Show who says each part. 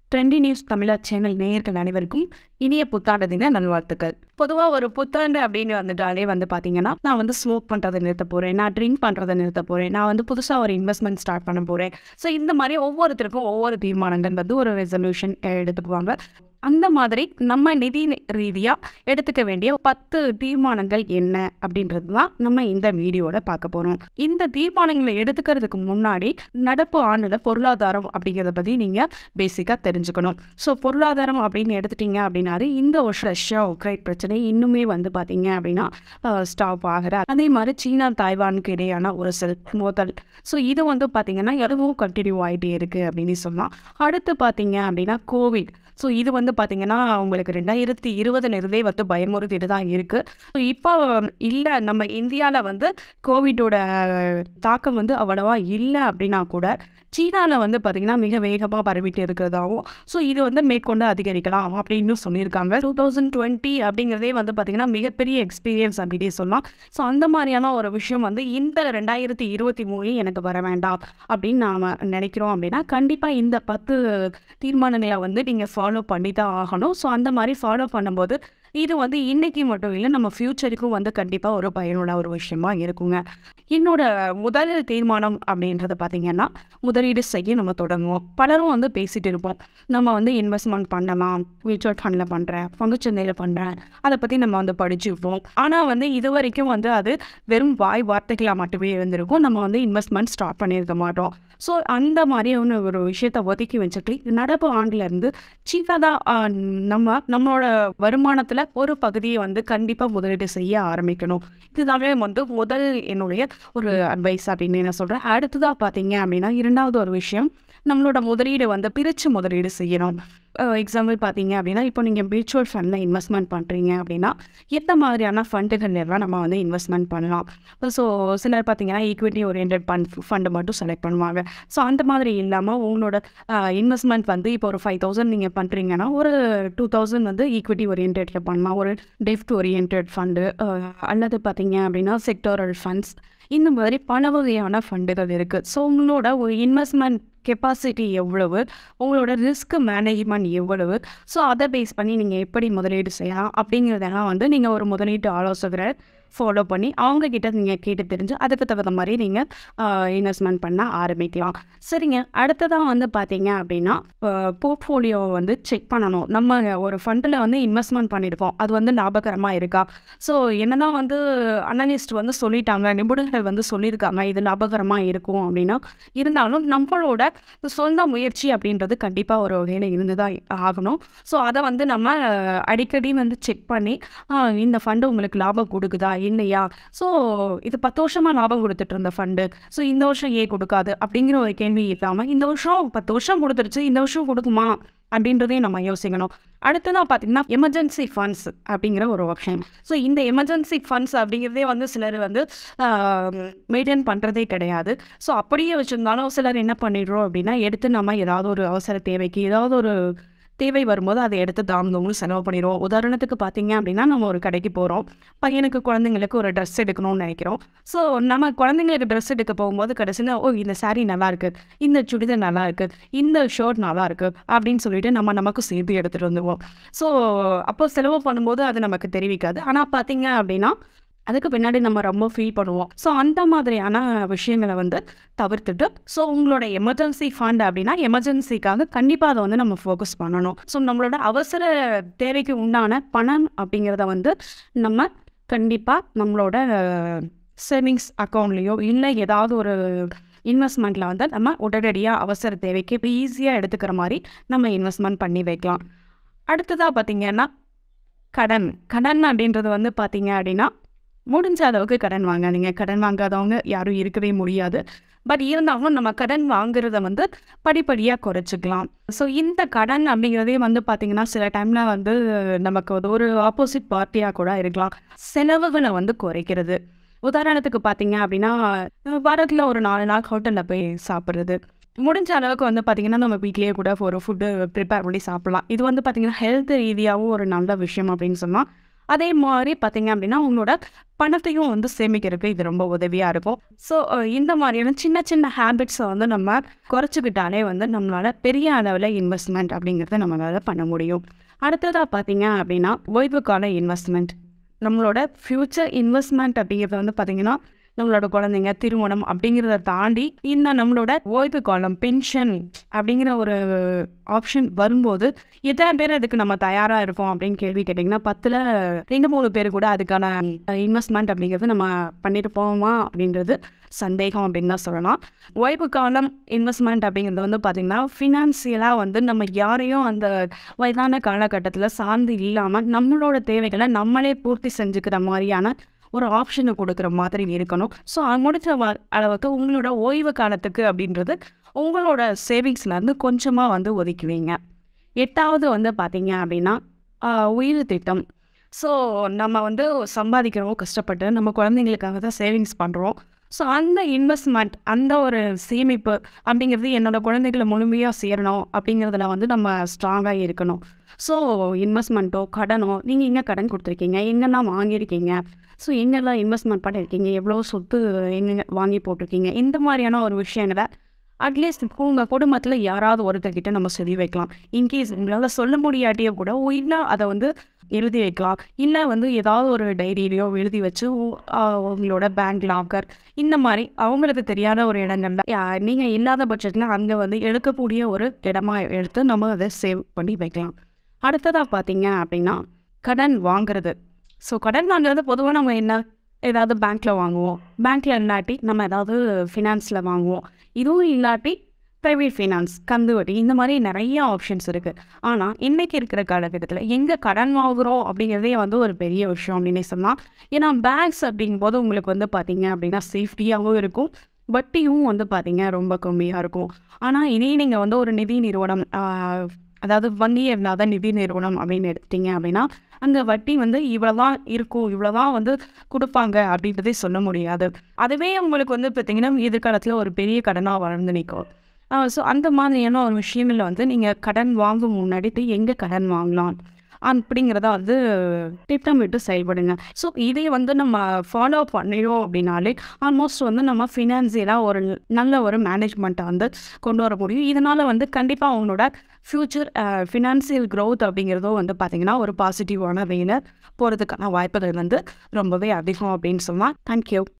Speaker 1: trendy news தமிழா channel நேயர்கள் அனைவருக்கும் இனிய புத்தாண்டு தின நல்வாழ்த்துக்கள் பொதுவாக ஒரு புத்தாண்டு அப்படின்னு வந்துட்டாலே வந்து பார்த்தீங்கன்னா நான் வந்து ஸ்மோக் பண்ணுறதை நிறுத்த போகிறேன் நான் ட்ரிங்க் பண்ணுறதை நிறுத்த போகிறேன் நான் வந்து புதுசாக ஒரு இன்வெஸ்ட்மெண்ட் ஸ்டார்ட் பண்ண போகிறேன் ஸோ இந்த மாதிரி ஒவ்வொருத்தருக்கும் ஒவ்வொரு தீர்மானங்கள் வந்து ஒரு ரெசல்யூஷன் எடுத்துக்குவாங்க அந்த மாதிரி நம்ம நிதி ரீதியாக எடுத்துக்க வேண்டிய பத்து தீர்மானங்கள் என்ன அப்படின்றது தான் நம்ம இந்த வீடியோவில் பார்க்க போகிறோம் இந்த தீர்மானங்களை எடுத்துக்கிறதுக்கு முன்னாடி நடப்பு ஆண்டில் பொருளாதாரம் அப்படிங்கிறத பற்றி நீங்கள் பேசிக்காக தெரிஞ்சுக்கணும் ஸோ பொருளாதாரம் அப்படின்னு எடுத்துட்டீங்க அப்படின்னாரு இந்த வருஷம் ரஷ்யா உக்ரைன் பிரச்சனை இன்னுமே வந்து பார்த்தீங்க அப்படின்னா ஸ்டாப் ஆகிற அதே மாதிரி சீனா தாய்வானுக்கு இடையான ஒரு செல் மோதல் ஸோ இது வந்து பார்த்தீங்கன்னா எதுவும் கண்டினியூ ஆகிட்டே இருக்குது அப்படின்னு சொல்லலாம் அடுத்து பார்த்தீங்க அப்படின்னா கோவிட் ஸோ இது வந்து பார்த்தீங்கன்னா உங்களுக்கு ரெண்டாயிரத்தி இருபதுலேருந்தே வந்து பயமுறுத்திட்டு தான் இருக்குது ஸோ இப்போ இல்லை நம்ம இந்தியாவில் வந்து கோவிட்டோட தாக்கம் வந்து அவ்வளவா இல்லை அப்படின்னா கூட சீனாவில் வந்து பார்த்திங்கன்னா மிக வேகமாக பரவிட்டு இருக்கிறதாவும் ஸோ இது வந்து மேற்கொண்டு அதிகரிக்கலாம் அப்படின்னு சொல்லியிருக்காங்க டூ தௌசண்ட் டுவெண்ட்டி அப்படிங்கிறதே வந்து பார்த்திங்கன்னா மிகப்பெரிய எக்ஸ்பீரியன்ஸ் அப்படின்னே சொல்லலாம் ஸோ அந்த மாதிரியான ஒரு விஷயம் வந்து இந்த ரெண்டாயிரத்தி இருபத்தி மூணு எனக்கு வர வேண்டாம் அப்படின்னு நாம் நினைக்கிறோம் அப்படின்னா கண்டிப்பாக இந்த பத்து தீர்மானங்களை வந்து நீங்கள் ஃபாலோ பண்ணி தான் ஆகணும் ஸோ அந்த மாதிரி ஃபாலோ பண்ணும்போது இது வந்து இன்னைக்கு மட்டும் இல்லை நம்ம ஃப்யூச்சருக்கும் வந்து கண்டிப்பாக ஒரு பயனுள்ள ஒரு விஷயமா இருக்குங்க என்னோட முதல் தீர்மானம் அப்படின்றத பார்த்தீங்கன்னா முதலீடு செய்ய நம்ம தொடங்குவோம் பலரும் வந்து பேசிட்டு இருப்போம் நம்ம வந்து இன்வெஸ்ட்மெண்ட் பண்ணலாம் மியூச்சுவல் ஃபண்டில் பண்ணுறேன் பங்குச்சந்தையில் பண்ணுறேன் அதை பற்றி நம்ம வந்து படிச்சுருப்போம் ஆனால் வந்து இது வரைக்கும் வந்து அது வெறும் வாய் வார்த்தைகளாக மட்டுமே இருந்திருக்கும் நம்ம வந்து இன்வெஸ்ட்மெண்ட் ஸ்டார்ட் பண்ணியிருக்க மாட்டோம் ஸோ அந்த மாதிரியான ஒரு விஷயத்தை ஒதுக்கி வச்சுட்டு நடப்பு ஆண்டுலேருந்து சின்னதாக நம்ம நம்மளோட வருமானத்தில் ஒரு பகுதியை வந்து கண்டிப்பாக முதலீடு செய்ய ஆரம்பிக்கணும் இதுதாவே வந்து முதல் என்னுடைய ஒரு அட்வைஸ் அப்படின்னு நான் சொல்கிறேன் அடுத்ததாக பார்த்தீங்க அப்படின்னா இரண்டாவது ஒரு விஷயம் நம்மளோட முதலீடு வந்து பிரித்து முதலீடு செய்யணும் எக்ஸாம்பிள் பார்த்தீங்க அப்படின்னா இப்போ நீங்கள் மியூச்சுவல் ஃபண்டில் இன்வெஸ்ட்மெண்ட் பண்ணுறீங்க அப்படின்னா எந்த மாதிரியான ஃபண்டுகள் எல்லாம் நம்ம வந்து இன்வெஸ்ட்மெண்ட் பண்ணலாம் ஸோ சிலர் பார்த்தீங்கன்னா ஈக்விட்டி ஓரியன்ட் ஃபண்ட் ஃபண்டு மட்டும் செலக்ட் பண்ணுவாங்க ஸோ அந்த மாதிரி இல்லாமல் உங்களோட இன்வெஸ்ட்மெண்ட் வந்து இப்போ ஒரு ஃபைவ் தௌசண்ட் நீங்கள் பண்ணுறீங்கன்னா ஒரு டூ தௌசண்ட் வந்து ஈக்விட்டி ஓரியன்டில் பண்ணலாம் ஒரு டெஃப்ட் ஓரியன்ட் ஃபண்டு அல்லது பார்த்தீங்க அப்படின்னா செக்டோரல் ஃபண்ட்ஸ் இந்த மாதிரி பல வகையான ஃபண்டுகள் இருக்குது ஸோ உங்களோட ஒரு இன்வெஸ்ட்மெண்ட் கெப்பாசிட்டி எவ்வளவு உங்களோட ரிஸ்க் மேனேஜ்மெண்ட் எவ்வளவு ஸோ அதை பேஸ் பண்ணி நீங்கள் எப்படி முதலீடு செய்யலாம் அப்படிங்கிறதெல்லாம் வந்து நீங்கள் ஒரு முதலீட்டு ஆலோசகரை ஃபாலோ பண்ணி அவங்கக்கிட்ட நீங்கள் கேட்டு தெரிஞ்சு அதுக்கு தகுந்த மாதிரி நீங்கள் இன்வெஸ்ட்மெண்ட் பண்ண ஆரம்பிக்கலாம் சரிங்க அடுத்ததாக வந்து பார்த்தீங்க அப்படின்னா போர்ட்ஃபோலியோவை வந்து செக் பண்ணணும் நம்ம ஒரு ஃபண்டில் வந்து இன்வெஸ்ட்மெண்ட் பண்ணியிருக்கோம் அது வந்து லாபகரமாக இருக்கா ஸோ என்னதான் வந்து அனலிஸ்ட் வந்து சொல்லிட்டாங்க நிபுணர்கள் வந்து சொல்லியிருக்காங்க இது லாபகரமாக இருக்கும் அப்படின்னா இருந்தாலும் நம்மளோட சொந்த முயற்சி அப்படின்றது கண்டிப்பாக ஒரு வகையில் இருந்து தான் ஆகணும் ஸோ அதை வந்து நம்ம அடிக்கடி வந்து செக் பண்ணி இந்த ஃபண்டு உங்களுக்கு லாபம் கொடுக்குதா இல்லையா ஸோ இது பத்து வருஷமாக லாபம் கொடுத்துட்டு இருந்த ஃபண்டு ஸோ இந்த வருஷம் ஏன் கொடுக்காது அப்படிங்கிற ஒரு கேள்வி இல்லாமல் இந்த வருஷம் பத்து வருஷம் கொடுத்துருச்சு இந்த வருஷம் கொடுக்குமா அப்படின்றதையும் நம்ம யோசிக்கணும் அடுத்ததாக பார்த்தீங்கன்னா எமர்ஜென்சி ஃபண்ட்ஸ் அப்படிங்கிற ஒரு ஆப்ஷன் ஸோ இந்த எமர்ஜென்சி ஃபண்ட்ஸ் அப்படிங்கிறதே வந்து சிலர் வந்து மெயின்டைன் பண்ணுறதே கிடையாது ஸோ அப்படியே வச்சுருந்தாலும் சிலர் என்ன பண்ணிடுறோம் அப்படின்னா எடுத்து நம்ம ஏதாவது ஒரு அவசர தேவைக்கு ஏதாவது ஒரு தேவை வரும்போது அதை எடுத்து தாமதமும் செலவு பண்ணிடுவோம் உதாரணத்துக்கு பார்த்தீங்க அப்படின்னா நம்ம ஒரு கடைக்கு போகிறோம் பையனுக்கு குழந்தைங்களுக்கு ஒரு ட்ரெஸ் எடுக்கணும்னு நினைக்கிறோம் ஸோ நம்ம குழந்தைங்களுக்கு ட்ரெஸ் எடுக்க போகும்போது கடைசியில் ஓ இந்த சாரீ நல்லா இருக்கு இந்த சுடிதார் நல்லா இருக்கு இந்த ஷர்ட் நல்லா இருக்கு அப்படின்னு சொல்லிட்டு நம்ம நமக்கு சேர்த்து எடுத்துகிட்டு வந்துடுவோம் ஸோ அப்போ செலவு பண்ணும்போது அது நமக்கு தெரிவிக்காது ஆனால் பார்த்தீங்க அப்படின்னா அதுக்கு பின்னாடி நம்ம ரொம்ப ஃபீல் பண்ணுவோம் ஸோ அந்த மாதிரியான விஷயங்களை வந்து தவிர்த்துட்டு ஸோ உங்களோட எமர்ஜென்சி ஃபண்ட் அப்படின்னா எமர்ஜென்சிக்காக கண்டிப்பாக அதை வந்து நம்ம ஃபோக்கஸ் பண்ணணும் ஸோ நம்மளோட அவசர தேவைக்கு உண்டான பணம் அப்படிங்கிறத வந்து நம்ம கண்டிப்பாக நம்மளோட சேவிங்ஸ் அக்கௌண்ட்லேயோ இல்லை ஏதாவது ஒரு இன்வெஸ்ட்மெண்ட்டில் வந்து நம்ம உடனடியாக அவசர தேவைக்கு இப்போ ஈஸியாக எடுத்துக்கிற மாதிரி நம்ம இன்வெஸ்ட்மெண்ட் பண்ணி வைக்கலாம் அடுத்ததாக பார்த்திங்கன்னா கடன் கடன் அப்படின்றது வந்து பார்த்திங்க அப்படின்னா முடிஞ்ச அளவுக்கு கடன் வாங்காதீங்க கடன் வாங்காதவங்க யாரும் இருக்கவே முடியாது பட் இருந்தாலும் நம்ம கடன் வாங்குறத வந்து படிப்படியாக குறைச்சிக்கலாம் ஸோ இந்த கடன் அப்படிங்கிறதே வந்து பார்த்திங்கன்னா சில டைமில் வந்து நமக்கு வந்து ஒரு ஆப்போசிட் பார்ட்டியாக கூட இருக்கலாம் செலவுகளை வந்து குறைக்கிறது உதாரணத்துக்கு பார்த்தீங்க அப்படின்னா வாரத்தில் ஒரு நாலு நாள் ஹோட்டலில் போய் சாப்பிட்றது முடிஞ்ச அளவுக்கு வந்து பார்த்திங்கன்னா நம்ம வீட்லேயே கூட ஒரு ஃபுட்டு ப்ரிப்பேர் பண்ணி சாப்பிட்லாம் இது வந்து பார்த்திங்கன்னா ஹெல்த் ரீதியாகவும் ஒரு நல்ல விஷயம் அப்படின்னு சொன்னால் அதே மாதிரி பார்த்தீங்க அப்படின்னா உங்களோட பணத்தையும் வந்து சேமிக்கிறதுக்கு இது ரொம்ப உதவியாக இருக்கும் ஸோ இந்த மாதிரியான சின்ன சின்ன ஹேபிட்ஸை வந்து நம்ம குறைச்சிக்கிட்டாலே வந்து நம்மளால் பெரிய அளவில் இன்வெஸ்ட்மெண்ட் அப்படிங்கிறத நம்மளால் பண்ண முடியும் அடுத்ததாக பார்த்தீங்க அப்படின்னா ஓய்வுக்கான இன்வெஸ்ட்மெண்ட் நம்மளோட ஃப்யூச்சர் இன்வெஸ்ட்மெண்ட் அப்படிங்கிறது வந்து பார்த்தீங்கன்னா நம்மளோட குழந்தைங்க திருமணம் அப்படிங்கிறத தாண்டி இந்த நம்மளோட ஓய்வு காலம் பென்ஷன் அப்படிங்கிற ஒரு ஆப்ஷன் வரும்போது எத்தனை பேர் அதுக்கு நம்ம தயாராக இருக்கோம் அப்படின்னு கேள்வி கேட்டிங்கன்னா பத்தில் ரெண்டு மூணு பேர் கூட அதுக்கான இன்வெஸ்ட்மெண்ட் அப்படிங்கிறது நம்ம பண்ணிட்டு போவோமா அப்படின்றது சந்தேகம் அப்படின்னு தான் சொல்லலாம் ஓய்வு காலம் இன்வெஸ்ட்மெண்ட் அப்படிங்கிறது வந்து பார்த்திங்கன்னா ஃபினான்சியலாக வந்து நம்ம யாரையும் அந்த வயதான காலகட்டத்தில் சார்ந்து இல்லாமல் நம்மளோட தேவைகளை நம்மளே பூர்த்தி செஞ்சுக்கிற மாதிரியான ஒரு ஆப்ஷனை கொடுக்குற மாதிரி இருக்கணும் ஸோ முடிச்ச வ- அளவுக்கு உங்களோட ஓய்வு காலத்துக்கு அப்படின்றது உங்களோட சேவிங்ஸ்லேருந்து கொஞ்சமாக வந்து ஒதுக்குவீங்க எட்டாவது வந்து பார்த்தீங்க அப்படின்னா ஆஹ், உயிர் திட்டம் ஸோ நம்ம வந்து சம்பாதிக்கிறோம் கஷ்டப்பட்டு நம்ம குழந்தைங்களுக்காக தான் சேவிங்ஸ் பண்ணுறோம் ஸோ அந்த இன்வெஸ்ட்மெண்ட் அந்த ஒரு சேமிப்பு அப்படிங்கிறது என்னோட குழந்தைகளை முழுமையாக சேரணும் அப்படிங்கிறதுல வந்து நம்ம ஸ்ட்ராங்காக இருக்கணும் ஸோ இன்வெஸ்ட்மெண்ட்டோ கடனோ நீங்கள் எங்கே கடன் கொடுத்துருக்கீங்க எங்கெல்லாம் வாங்கியிருக்கீங்க ஸோ எங்கெல்லாம் இன்வெஸ்ட்மெண்ட் பண்ணியிருக்கீங்க எவ்வளோ சொத்து எங்க வாங்கி போட்டிருக்கீங்க இந்த மாதிரியான ஒரு விஷயங்களை அட்லீஸ்ட் உங்கள் குடும்பத்தில் யாராவது ஒருத்தர்கிட்ட நம்ம சொல்லி வைக்கலாம் இன்கேஸ் உங்களால் சொல்ல முடியாட்டியே கூட இல்லை அதை வந்து எழுதி வைக்கலாம் இல்லை வந்து ஏதாவது ஒரு டைரியிலையோ எழுதி வச்சு உ- ஆ, உங்களோட பேங்க் லாக்கர் இந்த மாதிரி அவங்களுக்கு தெரியாத ஒரு இடங்கள்ல நீங்கள் இல்லாத பட்சத்தில் அங்கே வந்து எடுக்கக்கூடிய ஒரு இடமா எடுத்து நம்ம அதை சேவ் பண்ணி வைக்கலாம் அடுத்ததாக பார்த்தீங்க அப்படின்னா கடன் வாங்குறது ஸோ கடன் வாங்குறது பொதுவாக நம்ம என்ன ஏதாவது பேங்க்கில் வாங்குவோம் பேங்க்கில் இல்லாட்டி நம்ம ஏதாவது ஃபினான்ஸில் வாங்குவோம் இதுவும் இல்லாட்டி ப்ரைவேட் ஃபினான்ஸ் கந்து வட்டி இந்த மாதிரி நிறைய ஆப்ஷன்ஸ் இருக்குது ஆனால் இன்றைக்கி இருக்கிற காலகட்டத்தில் எங்கே கடன் வாங்குகிறோம் அப்படிங்கிறதே வந்து ஒரு பெரிய விஷயம் அப்படின்னே சொல்லலாம் ஏன்னா பேங்க்ஸ் அப்படிங்கும்போது உங்களுக்கு வந்து பார்த்தீங்க அப்படின்னா சேஃப்டியாகவும் இருக்கும் வட்டியும் வந்து பார்த்தீங்க ரொம்ப கம்மியாக இருக்கும் ஆனால் இனி நீங்கள் வந்து ஒரு நிதி நிறுவனம் ஆஹ், அதாவது வங்கி இல்லாத நிதி நிறுவனம் அப்படின்னு எடுத்தீங்க அப்படின்னா அங்கே வட்டி வந்து இவ்வளோதான் இருக்கும் இவ்வளோதான் வந்து கொடுப்பாங்க அப்படின்றதே சொல்ல முடியாது அதுவே உங்களுக்கு வந்து பார்த்தீங்கன்னா எதிர்காலத்தில் ஒரு பெரிய கடனாக வளர்ந்து நிற்கும் ஸோ அந்த மாதிரியான ஒரு விஷயங்களில் வந்து நீங்கள் கடன் வாங்கும் முன்னாடி எங்கே கடன் வாங்கலாம் அப்படிங்கிறத வந்து திட்டமிட்டு செயல்படுங்க ஸோ இதை வந்து நம்ம ஃபாலோ பண்ணிடுவோம் அப்படின்னாலே ஆல்மோஸ்ட் வந்து நம்ம ஃபினான்சியலாக ஒரு நல்ல ஒரு மேனேஜ்மெண்ட்டை வந்து கொண்டு வர முடியும் இதனால் வந்து கண்டிப்பாக அவங்களோட ஃப்யூச்சர் ஃபினான்சியல் growth அப்படிங்கிறதும் வந்து பார்த்திங்கன்னா ஒரு பாசிட்டிவான வேலை போகிறதுக்கான வாய்ப்புகள் வந்து ரொம்பவே அதிகம் அப்படின்னு சொல்லலாம் தேங்க்யூ